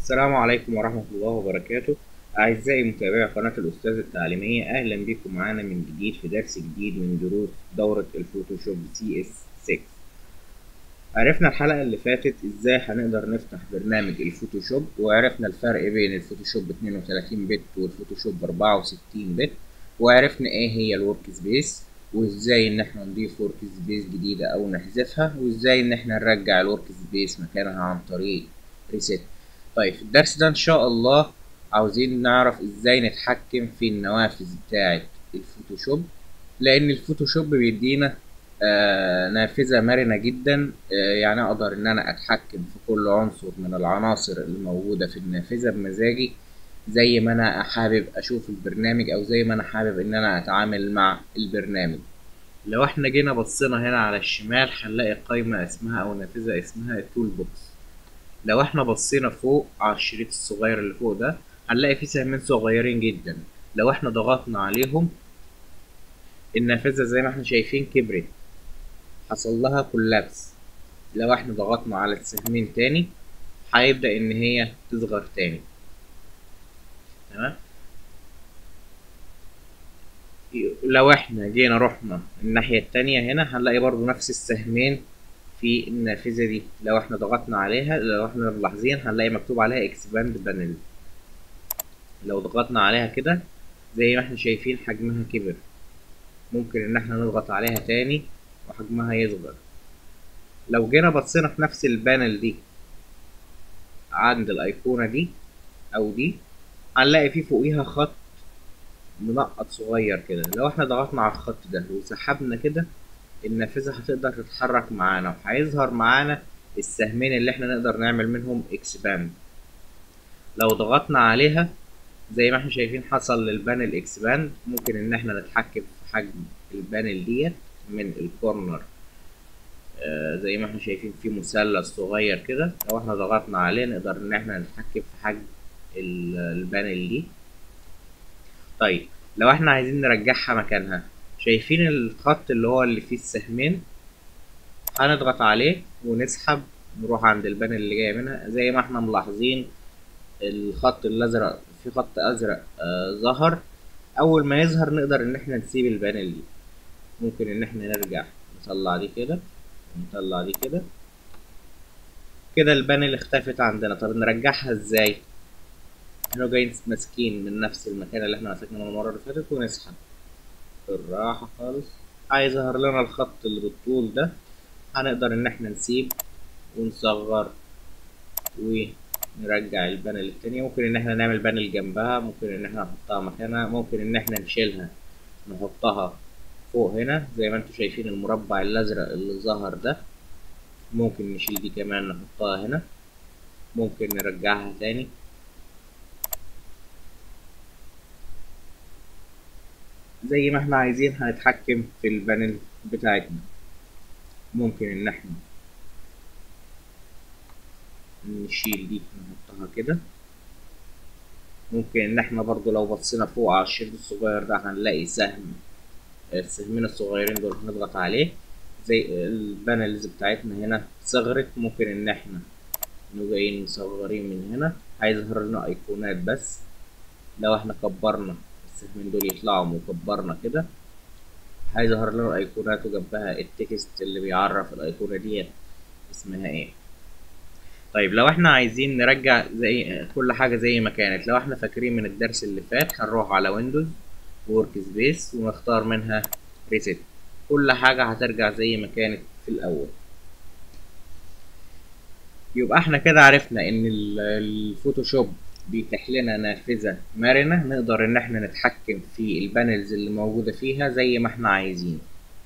السلام عليكم ورحمة الله وبركاته أعزائي متابعي قناة الأستاذ التعليمية أهلا بكم معانا من جديد في درس جديد من دروس دورة الفوتوشوب سي اس 6 عرفنا الحلقة اللي فاتت إزاي هنقدر نفتح برنامج الفوتوشوب وعرفنا الفرق بين الفوتوشوب 32 بت والفوتوشوب 64 بت وعرفنا إيه هي الورك سبيس وإزاي إن إحنا نضيف ورك سبيس جديدة أو نحذفها وإزاي إن إحنا نرجع الورك سبيس مكانها عن طريق ريست طيب في الدرس ده ان شاء الله عاوزين نعرف ازاي نتحكم في النوافذ بتاعة الفوتوشوب لان الفوتوشوب بيدينا آه نافذة مرنة جدا آه يعني اقدر ان انا اتحكم في كل عنصر من العناصر الموجودة في النافذة بمزاجي زي ما انا حابب اشوف البرنامج او زي ما انا حابب ان انا اتعامل مع البرنامج لو احنا جينا بصينا هنا على الشمال هنلاقي قائمة اسمها او نافذة اسمها التول بوكس لو احنا بصينا فوق على الشريط الصغير اللي فوق ده هنلاقي فيه سهمين صغيرين جدا لو احنا ضغطنا عليهم النافذة زي ما احنا شايفين كبرت حصل لها كولابس لو احنا ضغطنا على السهمين تاني هيبدأ ان هي تصغر تاني تمام لو احنا جينا رحنا الناحية التانية هنا هنلاقي برضو نفس السهمين في النافذة دي لو احنا ضغطنا عليها لو احنا ملاحظين هنلاقي مكتوب عليها اكسباند بانل لو ضغطنا عليها كده زي ما احنا شايفين حجمها كبر ممكن ان احنا نضغط عليها تاني وحجمها يصغر لو جينا بصينا في نفس البانل دي عند الايقونة دي او دي هنلاقي في فوقيها خط منقط صغير كده لو احنا ضغطنا على الخط ده وسحبنا كده النافذة هتقدر تتحرك معانا وهيظهر معانا السهمين اللي احنا نقدر نعمل منهم اكسباند لو ضغطنا عليها زي ما احنا شايفين حصل للبانل اكسباند ممكن ان احنا نتحكم في حجم البانل ديت من الكورنر آه زي ما احنا شايفين في مثلث صغير كده لو احنا ضغطنا عليه نقدر ان احنا نتحكم في حجم البانل دي طيب لو احنا عايزين نرجعها مكانها شايفين الخط اللي هو اللي فيه السهمين هنضغط عليه ونسحب نروح عند البانل اللي جاية منها زي ما احنا ملاحظين الخط الازرق في خط ازرق آه ظهر اول ما يظهر نقدر ان احنا نسيب البانل دي ممكن ان احنا نرجع نطلع دي كده ونطلع دي كده كده البانل اختفت عندنا طب نرجعها ازاي احنا جايين ماسكين من نفس المكان اللي احنا مسكناه المره اللي فاتت ونسحب بالراحة خالص هيظهر لنا الخط اللي بالطول ده هنقدر ان احنا نسيب ونصغر ونرجع البانل التانية ممكن ان احنا نعمل بانل جنبها ممكن ان احنا نحطها مكانها ممكن ان احنا نشيلها نحطها فوق هنا زي ما انتم شايفين المربع الازرق اللي ظهر ده ممكن نشيل دي كمان نحطها هنا ممكن نرجعها تاني زي ما احنا عايزين هنتحكم في البانل بتاعتنا ممكن ان احنا نشيل دي نحطها كده ممكن ان احنا برضو لو بصينا فوق على الشريط الصغير ده هنلاقي سهم السهمين الصغيرين دول هنضغط عليه زي البانلز بتاعتنا هنا صغرت ممكن ان احنا نبقى مصغرين من هنا هيظهر لنا ايقونات بس لو احنا كبرنا السهمين دول يطلعوا وكبرنا كده هيظهر لنا الايقونات وجنبها التكست اللي بيعرف الايقونه ديت اسمها ايه طيب لو احنا عايزين نرجع زي كل حاجه زي ما كانت لو احنا فاكرين من الدرس اللي فات هنروح على ويندوز ورك سبيس ونختار منها ريست كل حاجه هترجع زي ما كانت في الاول يبقى احنا كده عرفنا ان الفوتوشوب بيتيح لنا نافذة مرنة نقدر ان احنا نتحكم في البانلز اللي موجودة فيها زي ما احنا عايزين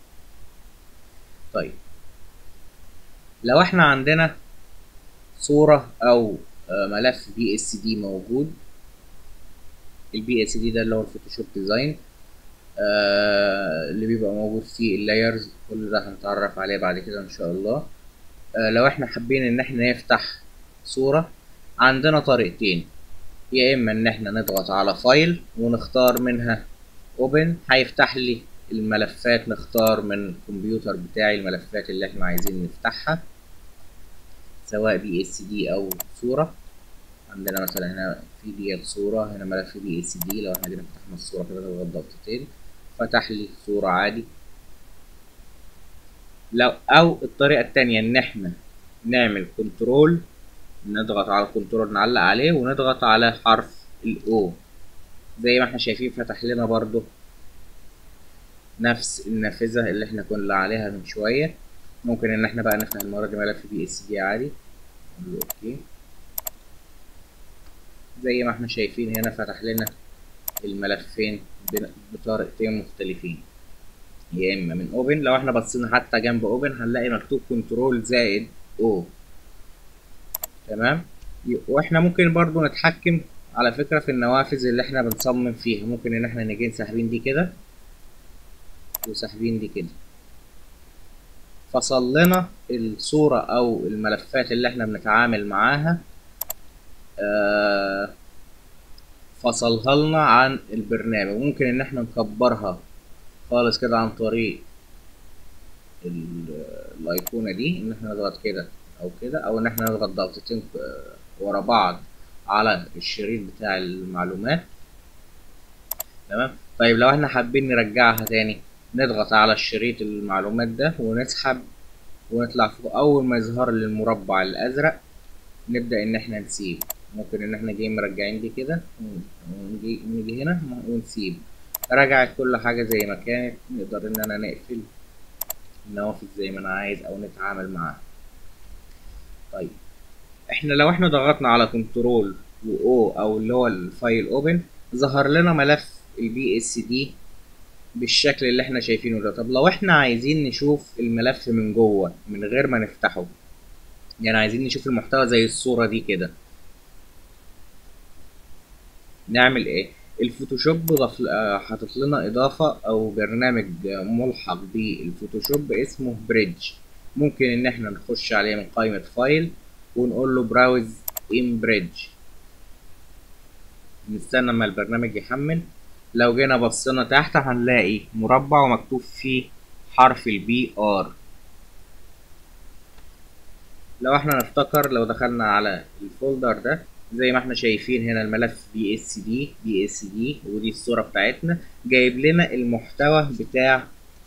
طيب لو احنا عندنا صورة او ملف بي اس دي موجود البي اس دي ده اللي هو الفوتوشوب ديزاين آه اللي بيبقى موجود فيه اللايرز كل ده هنتعرف عليه بعد كده ان شاء الله آه لو احنا حابين ان احنا نفتح صورة عندنا طريقتين يا اما ان احنا نضغط على فايل ونختار منها اوبن هيفتح لي الملفات نختار من الكمبيوتر بتاعي الملفات اللي احنا عايزين نفتحها سواء بي اس دي او صورة عندنا مثلا هنا في دي صورة هنا ملف بي اس دي لو احنا جينا فتحنا الصورة كده نضغط ضغطتين فتح لي صورة عادي لو او الطريقة التانية ان احنا نعمل كنترول نضغط على الكنترول نعلق عليه ونضغط على حرف الاو زي ما احنا شايفين فتح لنا برضو نفس النافذة اللي احنا كنا عليها من شوية ممكن ان احنا بقى نفتح المرة دي ملف بي اس دي عادي نقول له اوكي زي ما احنا شايفين هنا فتح لنا الملفين بطريقتين مختلفين يا اما من اوبن لو احنا بصينا حتى جنب اوبن هنلاقي مكتوب كنترول زائد او تمام واحنا ممكن برضو نتحكم على فكرة في النوافذ اللي احنا بنصمم فيها ممكن ان احنا نيجي ساحبين دي كده وساحبين دي كده فصل لنا الصورة او الملفات اللي احنا بنتعامل معاها آه فصلها لنا عن البرنامج ممكن ان احنا نكبرها خالص كده عن طريق الايقونة دي ان احنا نضغط كده او كده او ان احنا نضغط ضغطتين ورا بعض على الشريط بتاع المعلومات تمام طيب لو احنا حابين نرجعها تاني نضغط على الشريط المعلومات ده ونسحب ونطلع فوق اول ما يظهر لي المربع الازرق نبدا ان احنا نسيب ممكن ان احنا جايين مرجعين دي كده ونجي نيجي هنا ونسيب رجعت كل حاجة زي ما كانت نقدر ان انا نقفل النوافذ زي ما انا عايز او نتعامل معاها طيب احنا لو احنا ضغطنا على كنترول و O او اللي هو الفايل اوبن ظهر لنا ملف البي اس دي بالشكل اللي احنا شايفينه ده طب لو احنا عايزين نشوف الملف من جوه من غير ما نفتحه يعني عايزين نشوف المحتوى زي الصورة دي كده نعمل ايه الفوتوشوب ضف حاطط لنا اضافة او برنامج ملحق بالفوتوشوب اسمه بريدج ممكن ان احنا نخش عليه من قائمة فايل ونقول له براوز ان بريدج نستنى اما البرنامج يحمل لو جينا بصينا تحت هنلاقي مربع ومكتوب فيه حرف البي ار لو احنا نفتكر لو دخلنا على الفولدر ده زي ما احنا شايفين هنا الملف بي اس دي بي اس دي ودي الصورة بتاعتنا جايب لنا المحتوى بتاع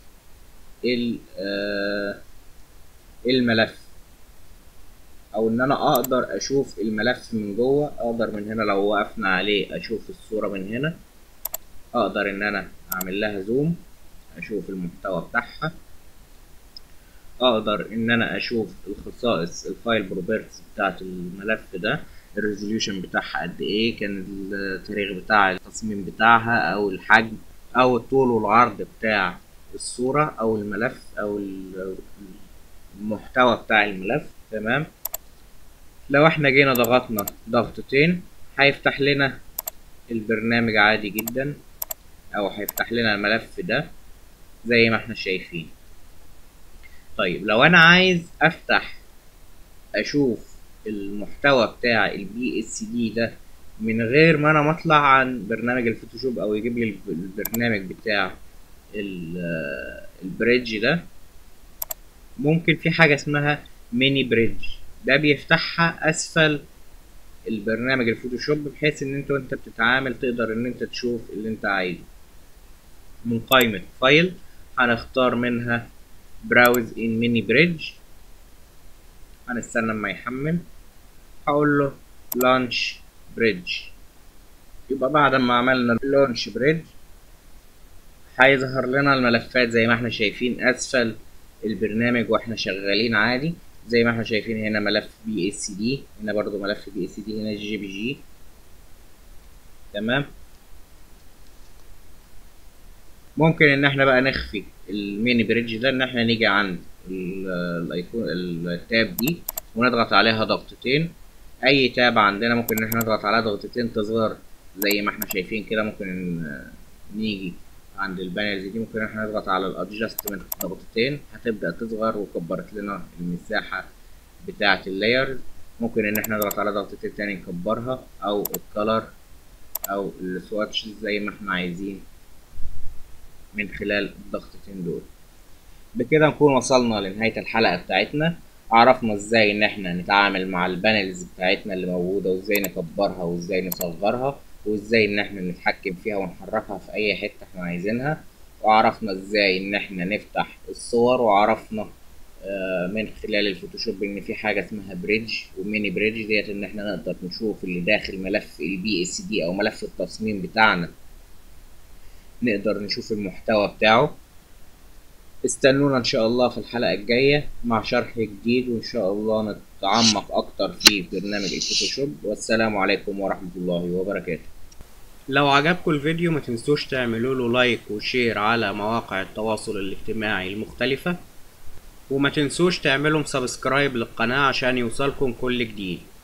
الملف او ان انا اقدر اشوف الملف من جوه اقدر من هنا لو وقفنا عليه اشوف الصورة من هنا اقدر ان انا اعمل لها زوم اشوف المحتوى بتاعها اقدر ان انا اشوف الخصائص الفايل بروبرتيز بتاعت الملف ده الريزوليوشن بتاعها قد ايه كان التاريخ بتاع التصميم بتاعها او الحجم او الطول والعرض بتاع الصورة او الملف او المحتوى بتاع الملف تمام لو احنا جينا ضغطنا ضغطتين هيفتح لنا البرنامج عادي جدا او هيفتح لنا الملف ده زي ما احنا شايفين طيب لو انا عايز افتح اشوف المحتوى بتاع البي اس دي ده من غير ما انا مطلع عن برنامج الفوتوشوب او يجيب لي البرنامج بتاع البريدج ده ممكن في حاجة اسمها ميني بريدج ده بيفتحها اسفل البرنامج الفوتوشوب بحيث ان انت وانت بتتعامل تقدر ان انت تشوف اللي انت عايزه من قائمة فايل هنختار منها براوز ان ميني بريدج هنستنى اما يحمل هقول له لانش بريدج يبقى بعد ما عملنا لانش بريدج هيظهر لنا الملفات زي ما احنا شايفين اسفل البرنامج واحنا شغالين عادي زي ما احنا شايفين هنا ملف بي اس دي هنا برضو ملف بي اس دي هنا جي بي جي تمام ممكن ان احنا بقى نخفي الميني بريدج ده ان احنا نيجي عند الايقون التاب دي ونضغط عليها ضغطتين اي تاب عندنا ممكن ان احنا نضغط عليها ضغطتين تظهر زي ما احنا شايفين كده ممكن نيجي عند البانلز دي ممكن احنا نضغط على الادجستمنت ضغطتين هتبدا تصغر وكبرت لنا المساحه بتاعه اللايرز ممكن ان احنا نضغط على ضغطتين تاني نكبرها او الكلر او السواتش زي ما احنا عايزين من خلال الضغطتين دول بكده نكون وصلنا لنهاية الحلقة بتاعتنا عرفنا ازاي ان احنا نتعامل مع البانلز بتاعتنا اللي موجودة وازاي نكبرها وازاي نصغرها وازاي ان احنا نتحكم فيها ونحركها في اي حتة احنا عايزينها وعرفنا ازاي ان احنا نفتح الصور وعرفنا آه، من خلال الفوتوشوب ان في حاجه اسمها بريدج وميني بريدج ديت ان احنا نقدر نشوف اللي داخل ملف البي اس دي او ملف التصميم بتاعنا نقدر نشوف المحتوى بتاعه استنونا ان شاء الله في الحلقه الجايه مع شرح جديد وان شاء الله نتعمق اكتر في برنامج الفوتوشوب والسلام عليكم ورحمه الله وبركاته لو عجبكم الفيديو ما تنسوش تعملوا له لايك وشير على مواقع التواصل الاجتماعي المختلفة وما تنسوش تعملوا سبسكرايب للقناة عشان يوصلكم كل جديد